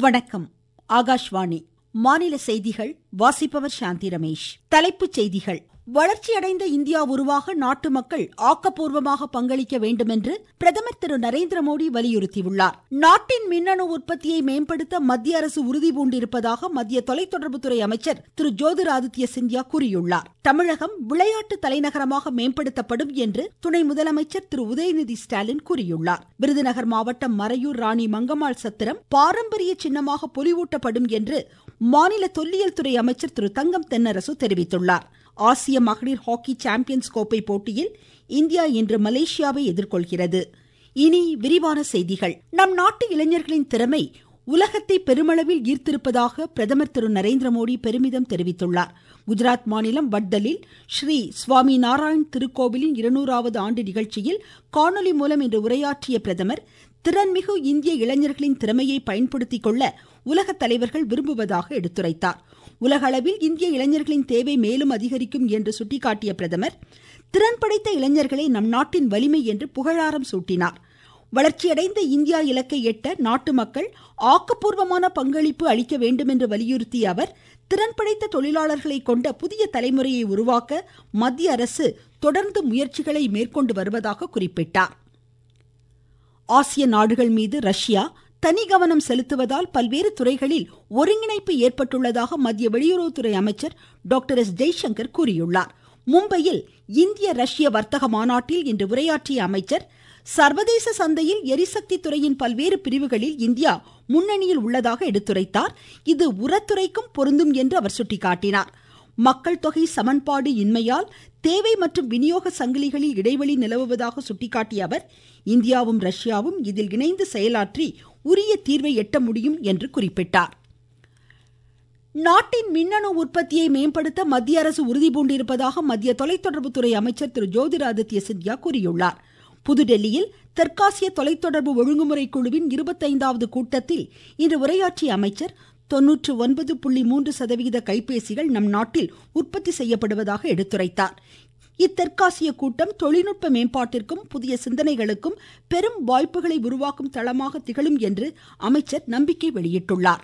வணக்கம் ஆகாஷ்வாணி மாநில செய்திகள் வாசிப்பவர் சாந்தி ரமேஷ் தலைப்புச் செய்திகள் வளர்ச்சியடைந்த இந்தியா உருவாக நாட்டு மக்கள் ஆக்கப்பூர்வமாக பங்களிக்க வேண்டும் என்று பிரதமர் திரு நரேந்திர மோடி வலியுறுத்தியுள்ளார் நாட்டின் மின்னணு உற்பத்தியை மேம்படுத்த மத்திய அரசு உறுதி பூண்டிருப்பதாக மத்திய தொலைத்தொடர்புத்துறை அமைச்சர் திரு ஜோதிராதித்ய சிந்தியா கூறியுள்ளார் தமிழகம் விளையாட்டு தலைநகரமாக மேம்படுத்தப்படும் என்று துணை முதலமைச்சர் திரு உதயநிதி ஸ்டாலின் கூறியுள்ளார் விருதுநகர் மாவட்டம் மறையூர் ராணி மங்கம்மாள் சத்திரம் பாரம்பரிய சின்னமாக பொலிவூட்டப்படும் என்று மாநில தொல்லியல் துறை அமைச்சர் திரு தங்கம் தென்னரசு தெரிவித்துள்ளார் ஆசிய மகளிர் ஹாக்கி சாம்பியன்ஸ் கோப்பை போட்டியில் இந்தியா இன்று மலேசியாவை எதிர்கொள்கிறது இனி விரிவான செய்திகள் நம் நாட்டு இளைஞர்களின் திறமை உலகத்தை பெருமளவில் ஈர்த்திருப்பதாக பிரதமர் திரு நரேந்திர மோடி பெருமிதம் தெரிவித்துள்ளார் குஜராத் மாநிலம் வட்டலில் ஸ்ரீ சுவாமி நாராயண் திருக்கோவிலின் இருநூறாவது ஆண்டு நிகழ்ச்சியில் காணொலி மூலம் இன்று உரையாற்றிய பிரதமர் திறன்மிகு இந்திய இளைஞர்களின் திறமையை பயன்படுத்திக் கொள்ள உலக தலைவர்கள் விரும்புவதாக எடுத்துரைத்தார் உலக அளவில் இந்திய இளைஞர்களின் தேவை மேலும் அதிகரிக்கும் என்று சுட்டிக்காட்டிய பிரதமர் திறன் படைத்த இளைஞர்களே நம் நாட்டின் வலிமை என்று புகழாரம் சூட்டினார் வளர்ச்சியடைந்த இந்தியா இலக்கை எட்ட நாட்டு மக்கள் ஆக்கப்பூர்வமான பங்களிப்பு அளிக்க வேண்டும் என்று வலியுறுத்திய அவர் திறன் படைத்த தொழிலாளர்களை கொண்ட புதிய தலைமுறையை உருவாக்க மத்திய அரசு தொடர்ந்து முயற்சிகளை மேற்கொண்டு வருவதாக குறிப்பிட்டார் ஆசிய நாடுகள் மீது ரஷ்யா தனி கவனம் செலுத்துவதால் பல்வேறு துறைகளில் ஒருங்கிணைப்பு ஏற்பட்டுள்ளதாக மத்திய வெளியுறவுத்துறை அமைச்சர் டாக்டர் எஸ் ஜெய்சங்கர் கூறியுள்ளார் மும்பையில் இந்திய ரஷ்ய வர்த்தக மாநாட்டில் இன்று உரையாற்றிய அமைச்சர் சர்வதேச சந்தையில் எரிசக்தி துறையின் பல்வேறு பிரிவுகளில் இந்தியா முன்னணியில் உள்ளதாக எடுத்துரைத்தார் இது உரத்துறைக்கும் பொருந்தும் என்று அவர் சுட்டிக்காட்டினார் மக்கள் தொகை சமன்பாடு இன்மையால் தேவை மற்றும் விநியோக சங்கிலிகளில் இடைவெளி நிலவுவதாக சுட்டிக்காட்டிய அவர் இந்தியாவும் ரஷ்யாவும் இதில் இணைந்து செயலாற்றி உரிய தீர்வை எட்ட முடியும் என்று குறிப்பிட்டார் நாட்டின் மின்னணு உற்பத்தியை மேம்படுத்த மத்திய அரசு உறுதி பூண்டிருப்பதாக மத்திய தொலைத்தொடர்புத்துறை அமைச்சர் திரு ஜோதிராதித்ய சிந்தியா கூறியுள்ளார் புதுடெல்லியில் தெற்காசிய தொலைத்தொடர்பு ஒழுங்குமுறை குழுவின் இருபத்தைந்தாவது கூட்டத்தில் இன்று உரையாற்றிய அமைச்சர் தொன்னூற்று ஒன்பது புள்ளி மூன்று சதவிகித கைபேசிகள் நம் நாட்டில் உற்பத்தி செய்யப்படுவதாக எடுத்துரைத்தார் இத்தெற்காசிய கூட்டம் தொழில்நுட்ப மேம்பாட்டிற்கும் புதிய சிந்தனைகளுக்கும் பெரும் வாய்ப்புகளை உருவாக்கும் தளமாக திகழும் என்று அமைச்சர் நம்பிக்கை வெளியிட்டுள்ளார்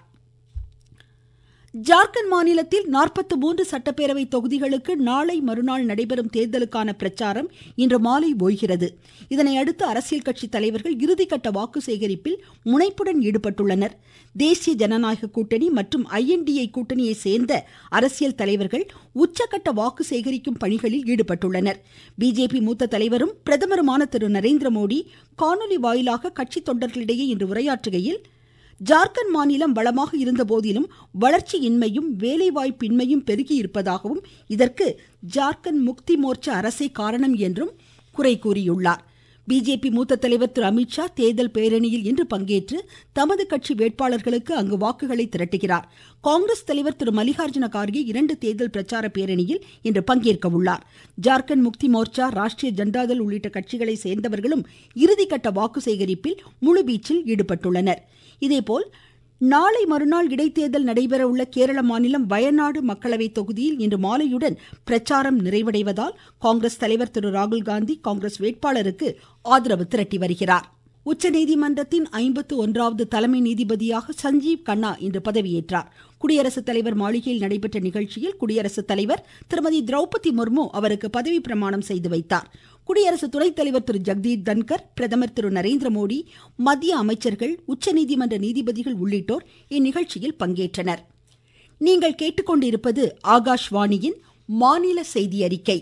ஜார்க்கண்ட் மாநிலத்தில் நாற்பத்தி மூன்று சட்டப்பேரவை தொகுதிகளுக்கு நாளை மறுநாள் நடைபெறும் தேர்தலுக்கான பிரச்சாரம் இன்று மாலை ஓய்கிறது இதனையடுத்து அரசியல் கட்சி தலைவர்கள் இறுதிக்கட்ட வாக்கு சேகரிப்பில் முனைப்புடன் ஈடுபட்டுள்ளனர் தேசிய ஜனநாயக கூட்டணி மற்றும் ஐஎன்டிஐ கூட்டணியை சேர்ந்த அரசியல் தலைவர்கள் உச்சக்கட்ட வாக்கு சேகரிக்கும் பணிகளில் ஈடுபட்டுள்ளனர் பிஜேபி மூத்த தலைவரும் பிரதமருமான திரு நரேந்திர மோடி காணொலி வாயிலாக கட்சி தொண்டர்களிடையே இன்று உரையாற்றுகையில் ஜார்க்கண்ட் மாநிலம் வளமாக இருந்த போதிலும் வளர்ச்சியின்மையும் வேலைவாய்ப்பின்மையும் பெருகி இருப்பதாகவும் இதற்கு ஜார்க்கண்ட் முக்தி மோர்ச்சா அரசே காரணம் என்றும் குறை கூறியுள்ளார் பிஜேபி மூத்த தலைவர் திரு அமித்ஷா தேர்தல் பேரணியில் இன்று பங்கேற்று தமது கட்சி வேட்பாளர்களுக்கு அங்கு வாக்குகளை திரட்டுகிறார் காங்கிரஸ் தலைவர் திரு மல்லிகார்ஜுன கார்கே இரண்டு தேர்தல் பிரச்சார பேரணியில் இன்று பங்கேற்க உள்ளார் ஜார்க்கண்ட் முக்தி மோர்ச்சா ராஷ்டிரிய ஜனதாதள் உள்ளிட்ட கட்சிகளை சேர்ந்தவர்களும் இறுதிக்கட்ட வாக்கு சேகரிப்பில் முழுவீச்சில் ஈடுபட்டுள்ளனர் இதேபோல் நாளை மறுநாள் இடைத்தேர்தல் நடைபெற உள்ள கேரள மாநிலம் வயநாடு மக்களவை தொகுதியில் இன்று மாலையுடன் பிரச்சாரம் நிறைவடைவதால் காங்கிரஸ் தலைவர் திரு ராகுல்காந்தி காங்கிரஸ் வேட்பாளருக்கு ஆதரவு திரட்டி வருகிறார் உச்சநீதிமன்றத்தின் ஐம்பத்து ஒன்றாவது தலைமை நீதிபதியாக சஞ்சீவ் கண்ணா இன்று பதவியேற்றார் குடியரசுத் தலைவர் மாளிகையில் நடைபெற்ற நிகழ்ச்சியில் குடியரசுத் தலைவர் திருமதி திரௌபதி முர்மு அவருக்கு பதவி பிரமாணம் செய்து வைத்தார் குடியரசு துணைத் தலைவர் திரு ஜெகதீப் தன்கர் பிரதமர் திரு நரேந்திர மோடி மத்திய அமைச்சர்கள் உச்சநீதிமன்ற நீதிபதிகள் உள்ளிட்டோர் இந்நிகழ்ச்சியில் பங்கேற்றனர் நீங்கள் கேட்டுக்கொண்டிருப்பது ஆகாஷ்வாணியின் மாநில செய்தி அறிக்கை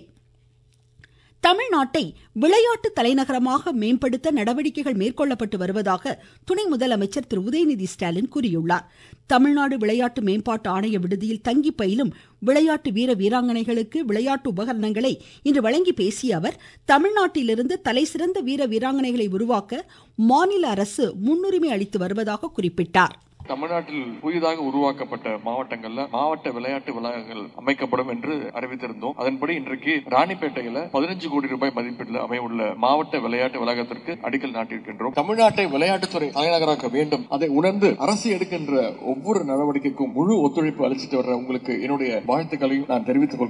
தமிழ்நாட்டை விளையாட்டு தலைநகரமாக மேம்படுத்த நடவடிக்கைகள் மேற்கொள்ளப்பட்டு வருவதாக துணை முதலமைச்சர் திரு உதயநிதி ஸ்டாலின் கூறியுள்ளார் தமிழ்நாடு விளையாட்டு மேம்பாட்டு ஆணைய விடுதியில் தங்கி பயிலும் விளையாட்டு வீர வீராங்கனைகளுக்கு விளையாட்டு உபகரணங்களை இன்று வழங்கி பேசிய அவர் தமிழ்நாட்டிலிருந்து தலைசிறந்த வீர வீராங்கனைகளை உருவாக்க மாநில அரசு முன்னுரிமை அளித்து வருவதாக குறிப்பிட்டார் தமிழ்நாட்டில் புதிதாக உருவாக்கப்பட்ட மாவட்டங்கள்ல மாவட்ட விளையாட்டு வளாகங்கள் அமைக்கப்படும் என்று அறிவித்திருந்தோம் அதன்படி இன்றைக்கு ராணிப்பேட்டையில பதினஞ்சு கோடி ரூபாய் மதிப்பீட்டில் அமைவுள்ள மாவட்ட விளையாட்டு வளாகத்திற்கு அடிக்கல் நாட்டியிருக்கின்றோம் தமிழ்நாட்டை விளையாட்டுத்துறை தலைநகராக்க வேண்டும் அதை உணர்ந்து அரசு எடுக்கின்ற ஒவ்வொரு நடவடிக்கைக்கும் முழு ஒத்துழைப்பு அளிச்சிட்டு வர்ற உங்களுக்கு என்னுடைய வாழ்த்துக்களையும் நான் தெரிவித்துக் கொள்கின்றேன்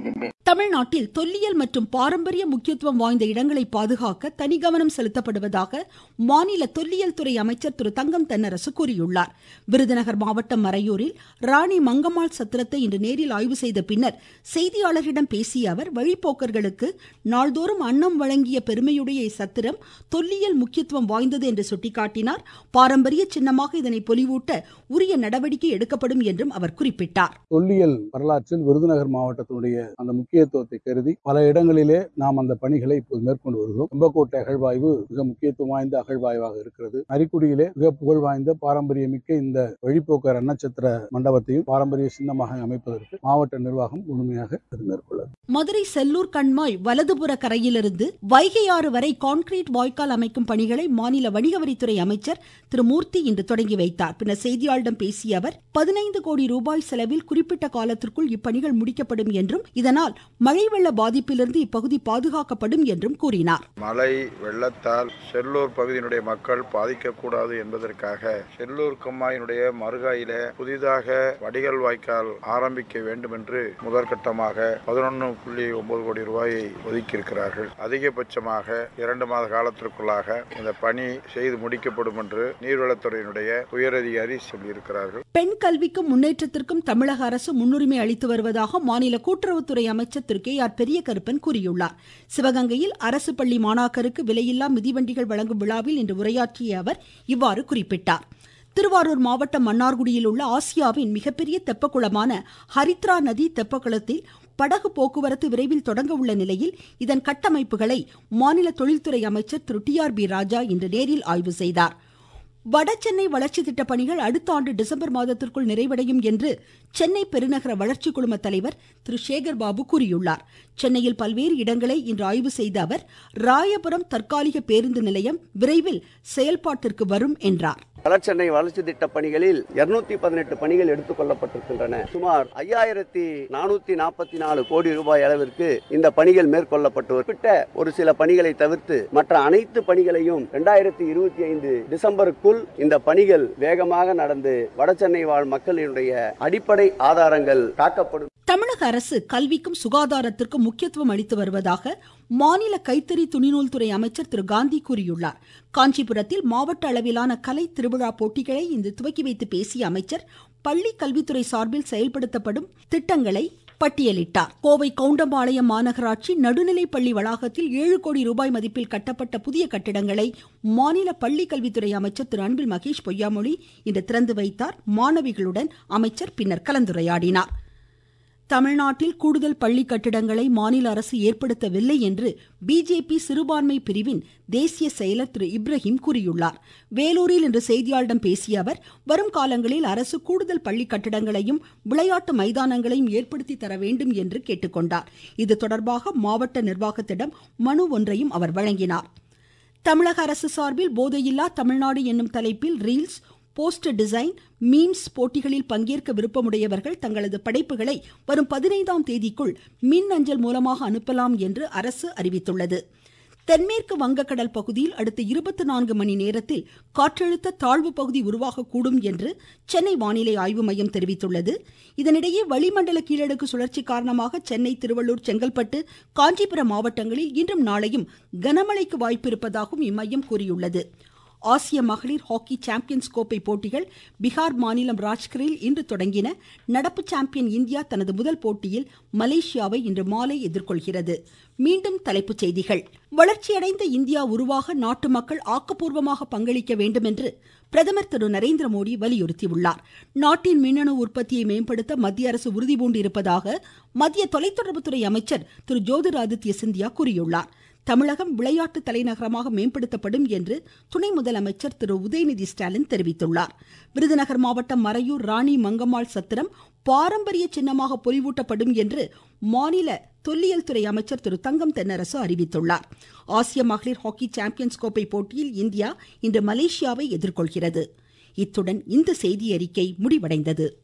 தமிழ்நாட்டில் தொல்லியல் மற்றும் பாரம்பரிய முக்கியத்துவம் வாய்ந்த இடங்களை பாதுகாக்க தனி கவனம் செலுத்தப்படுவதாக மாநில தொல்லியல் துறை அமைச்சர் திரு தங்கம் தென்னரசு கூறியுள்ளார் விருதுநகர் மாவட்டம் மறையூரில் ராணி மங்கம்மாள் சத்திரத்தை இன்று நேரில் ஆய்வு செய்த பின்னர் செய்தியாளர்களிடம் பேசிய அவர் வழிபோக்கர்களுக்கு நாள்தோறும் அன்னம் வழங்கிய பெருமையுடைய இச்சத்திரம் தொல்லியல் முக்கியத்துவம் வாய்ந்தது என்று சுட்டிக்காட்டினார் பாரம்பரிய சின்னமாக இதனை பொலிவூட்ட உரிய நடவடிக்கை எடுக்கப்படும் என்றும் அவர் குறிப்பிட்டார் தொல்லியல் வரலாற்றில் விருதுநகர் மாவட்டத்தினுடைய அந்த முக்கியத்துவத்தை கருதி பல இடங்களிலே நாம் அந்த பணிகளை இப்போது மேற்கொண்டு வருகிறோம் கும்பக்கோட்டை அகழ்வாய்வு மிக முக்கியத்துவம் வாய்ந்த அகழ்வாய்வாக இருக்கிறது அரிக்குடியிலே மிக புகழ் வாய்ந்த பாரம்பரியமிக்க இந்த வழிப்போக்கர் அன்னச்சத்திர மண்டபத்தையும் பாரம்பரிய சின்னமாக அமைப்பதற்கு மாவட்ட நிர்வாகம் முழுமையாக அது மேற்கொள்ளது மதுரை செல்லூர் கண்மாய் வலதுபுற கரையிலிருந்து வைகை ஆறு வரை கான்கிரீட் வாய்க்கால் அமைக்கும் பணிகளை மாநில வணிக வரித்துறை அமைச்சர் திரு மூர்த்தி இன்று தொடங்கி வைத்தார் பின்னர் செய்தியாளரிடம் பேசிய அவர் பதினைந்து கோடி ரூபாய் செலவில் குறிப்பிட்ட காலத்திற்குள் இப்பணிகள் முடிக்கப்படும் என்றும் இதனால் மழை வெள்ள பாதிப்பிலிருந்து இப்பகுதி பாதுகாக்கப்படும் என்றும் கூறினார் மழை வெள்ளத்தால் செல்லூர் பகுதியினுடைய மக்கள் பாதிக்கக்கூடாது என்பதற்காக செல்லூர் கம்மாயினுடைய மறுகாயில புதிதாக வடிகள் வாய்க்கால் ஆரம்பிக்க வேண்டும் என்று முதற்கட்டமாக பதினொன்று புள்ளி ஒன்பது கோடி ரூபாயை ஒதுக்கியிருக்கிறார்கள் அதிகபட்சமாக இரண்டு மாத காலத்திற்குள்ளாக இந்த பணி செய்து முடிக்கப்படும் என்று நீர்வளத்துறையினுடைய உயரதிகாரி சொல்லியிருக்கிறார்கள் பெண் கல்விக்கும் முன்னேற்றத்திற்கும் தமிழக அரசு முன்னுரிமை அளித்து வருவதாக மாநில கூட்டுறவுத்துறை அமைச்சர் திரு கே ஆர் பெரிய கருப்பன் கூறியுள்ளார் சிவகங்கையில் அரசு பள்ளி மாணாக்கருக்கு விலையில்லா மிதிவண்டிகள் வழங்கும் விழாவில் இன்று உரையாற்றிய அவர் இவ்வாறு குறிப்பிட்டார் திருவாரூர் மாவட்டம் மன்னார்குடியில் உள்ள ஆசியாவின் மிகப்பெரிய தெப்பக்குளமான ஹரித்ரா நதி தெப்பக்குளத்தில் படகு போக்குவரத்து விரைவில் தொடங்க உள்ள நிலையில் இதன் கட்டமைப்புகளை மாநில தொழில்துறை அமைச்சர் திரு டி ஆர் பி ராஜா இன்று நேரில் ஆய்வு செய்தார் வடசென்னை வளர்ச்சி திட்ட பணிகள் அடுத்த ஆண்டு டிசம்பர் மாதத்திற்குள் நிறைவடையும் என்று சென்னை பெருநகர வளர்ச்சி குழும தலைவர் திரு சேகர் பாபு கூறியுள்ளார் சென்னையில் பல்வேறு இடங்களை இன்று ஆய்வு செய்த அவர் ராயபுரம் தற்காலிக பேருந்து நிலையம் விரைவில் செயல்பாட்டிற்கு வரும் என்றார் வளர்ச்சென்னை வளர்ச்சி திட்ட பணிகளில் இருநூத்தி பதினெட்டு பணிகள் எடுத்துக் கொள்ளப்பட்டிருக்கின்றன சுமார் ஐயாயிரத்தி நானூத்தி நாற்பத்தி நாலு கோடி ரூபாய் அளவிற்கு இந்த பணிகள் மேற்கொள்ளப்பட்டு குறிப்பிட்ட ஒரு சில பணிகளை தவிர்த்து மற்ற அனைத்து பணிகளையும் இரண்டாயிரத்தி இருபத்தி ஐந்து டிசம்பருக்குள் இந்த பணிகள் வேகமாக நடந்து வடசென்னை வாழ் மக்களினுடைய அடிப்படை ஆதாரங்கள் காக்கப்படும் தமிழக அரசு கல்விக்கும் சுகாதாரத்திற்கும் முக்கியத்துவம் அளித்து வருவதாக மாநில கைத்தறி துணிநூல் துறை அமைச்சர் திரு காந்தி கூறியுள்ளார் காஞ்சிபுரத்தில் மாவட்ட அளவிலான கலை திருவிழா போட்டிகளை இன்று துவக்கி வைத்து பேசிய அமைச்சர் பள்ளி கல்வித்துறை சார்பில் செயல்படுத்தப்படும் திட்டங்களை பட்டியலிட்டார் கோவை கவுண்டம்பாளையம் மாநகராட்சி நடுநிலைப்பள்ளி வளாகத்தில் ஏழு கோடி ரூபாய் மதிப்பில் கட்டப்பட்ட புதிய கட்டிடங்களை மாநில பள்ளி கல்வித்துறை அமைச்சர் திரு அன்பில் மகேஷ் பொய்யாமொழி இன்று திறந்து வைத்தார் மாணவிகளுடன் அமைச்சர் பின்னர் கலந்துரையாடினார் தமிழ்நாட்டில் கூடுதல் பள்ளி கட்டிடங்களை மாநில அரசு ஏற்படுத்தவில்லை என்று பிஜேபி சிறுபான்மை பிரிவின் தேசிய செயலர் திரு இப்ராஹிம் கூறியுள்ளார் வேலூரில் இன்று செய்தியாளரிடம் பேசிய அவர் வரும் காலங்களில் அரசு கூடுதல் பள்ளி கட்டிடங்களையும் விளையாட்டு மைதானங்களையும் ஏற்படுத்தி தர வேண்டும் என்று கேட்டுக்கொண்டார் இது தொடர்பாக மாவட்ட நிர்வாகத்திடம் மனு ஒன்றையும் அவர் வழங்கினார் தமிழக அரசு சார்பில் போதையில்லா தமிழ்நாடு என்னும் தலைப்பில் ரீல்ஸ் போஸ்டர் டிசைன் மீம்ஸ் போட்டிகளில் பங்கேற்க விருப்பமுடையவர்கள் தங்களது படைப்புகளை வரும் பதினைந்தாம் தேதிக்குள் மின் அஞ்சல் மூலமாக அனுப்பலாம் என்று அரசு அறிவித்துள்ளது தென்மேற்கு வங்கக்கடல் பகுதியில் அடுத்த இருபத்தி நான்கு மணி நேரத்தில் காற்றழுத்த தாழ்வு பகுதி உருவாகக்கூடும் என்று சென்னை வானிலை ஆய்வு மையம் தெரிவித்துள்ளது இதனிடையே வளிமண்டல கீழடுக்கு சுழற்சி காரணமாக சென்னை திருவள்ளூர் செங்கல்பட்டு காஞ்சிபுரம் மாவட்டங்களில் இன்றும் நாளையும் கனமழைக்கு வாய்ப்பிருப்பதாகவும் இம்மையம் கூறியுள்ளது ஆசிய மகளிர் ஹாக்கி சாம்பியன்ஸ் கோப்பை போட்டிகள் பீகார் மாநிலம் ராஜ்கரில் இன்று தொடங்கின நடப்பு சாம்பியன் இந்தியா தனது முதல் போட்டியில் மலேசியாவை இன்று மாலை எதிர்கொள்கிறது மீண்டும் தலைப்புச் செய்திகள் வளர்ச்சியடைந்த இந்தியா உருவாக நாட்டு மக்கள் ஆக்கப்பூர்வமாக பங்களிக்க வேண்டும் என்று பிரதமர் திரு நரேந்திர மோடி வலியுறுத்தியுள்ளார் நாட்டின் மின்னணு உற்பத்தியை மேம்படுத்த மத்திய அரசு உறுதிபூண்டிருப்பதாக மத்திய தொலைத்தொடர்புத்துறை அமைச்சர் திரு ஜோதிராதித்ய சிந்தியா கூறியுள்ளார் தமிழகம் விளையாட்டு தலைநகரமாக மேம்படுத்தப்படும் என்று துணை முதலமைச்சர் திரு உதயநிதி ஸ்டாலின் தெரிவித்துள்ளார் விருதுநகர் மாவட்டம் மறையூர் ராணி மங்கம்மாள் சத்திரம் பாரம்பரிய சின்னமாக பொலிவூட்டப்படும் என்று மாநில தொல்லியல் துறை அமைச்சர் திரு தங்கம் தென்னரசு அறிவித்துள்ளார் ஆசிய மகளிர் ஹாக்கி சாம்பியன்ஸ் கோப்பை போட்டியில் இந்தியா இன்று மலேசியாவை எதிர்கொள்கிறது இத்துடன் இந்த செய்தியறிக்கை முடிவடைந்தது